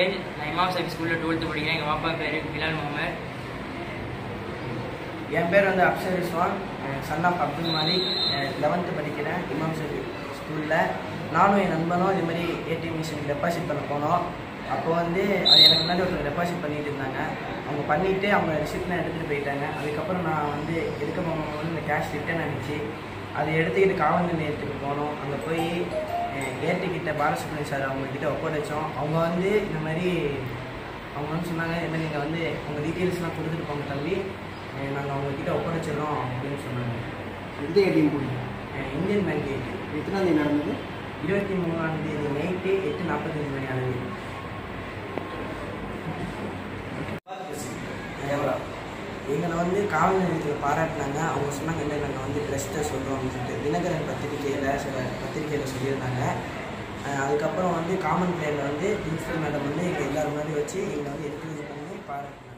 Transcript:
பேர் நான் இமாம் சாஹிப் ஸ்கூலில் டுவெல்த்து படிக்கிறேன் எங்கள் பாப்பா பேர் பிலால் முகமது என் பேர் வந்து Afsar Rizwan son of Abdul Malik eleventh படிக்கிறேன் இமாம் சரி ஸ்கூலில் நானும் என் நண்பனும் இது மாதிரி ஏடிஎம் மிஷினுக்கு டெபாசிட் பண்ண போனோம் அப்போ வந்து அது எனக்கு முன்னாடி ஒருத்தர் டெபாசிட் பண்ணிட்டு இருந்தாங்க அவங்க பண்ணிவிட்டு அவங்க ரிசிப்ட்லாம் எடுத்துகிட்டு போயிட்டாங்க அதுக்கப்புறம் நான் வந்து எடுக்க போகும்போது இந்த கேஷ் ரிட்டர்ன் ஆனிச்சு அதை எடுத்துக்கிட்டு காவல் நிலையத்துக்கு போனோம் அங்கே போய் ஏட்டுக்கிட்ட பாலசுப்ரமணியம் சார் அவங்கக்கிட்ட ஒப்படைச்சோம் அவங்க வந்து இந்த மாதிரி அவங்க வந்து சொன்னாங்க இந்த மாதிரி நீங்கள் வந்து உங்கள் டீட்டெயில்ஸ்லாம் கொடுத்துட்டு போங்க தம்பி நாங்கள் அவங்கக்கிட்ட ஒப்படைச்சிடறோம் அப்படின்னு சொன்னாங்க எந்த ஏடிஎம் போனீங்க அஹ் இந்தியன் பேங்க் ஏடி எத்தனாம் தேதி நடந்தது இருபத்தி மூணாம் தேதி நைட்டு எட்டு நாற்பத்தஞ்சு மணி அளவு எவ்வளோ எங்களை வந்து காவல் நிலையத்தில் பாராட்டினாங்க அவங்க சொன்னாங்க இல்லை நாங்கள் வந்து ட்ரெஸ்ட்டை சொல்கிறோம் அப்படின்னு சொல்லிட்டு தினகரன் பத்திரிக்கையில் சில பத்திரிக்கையில் சொல்லியிருந்தாங்க அஹ் அதுக்கப்புறம் வந்து காமன் பிளேயரில் வந்து பிரின்சிபல் மேடம் வந்து எங்கள் எல்லாரும் முன்னாடி வச்சு எங்களை வந்து என்கரேஜ் பண்ணி பாராட்டினாங்க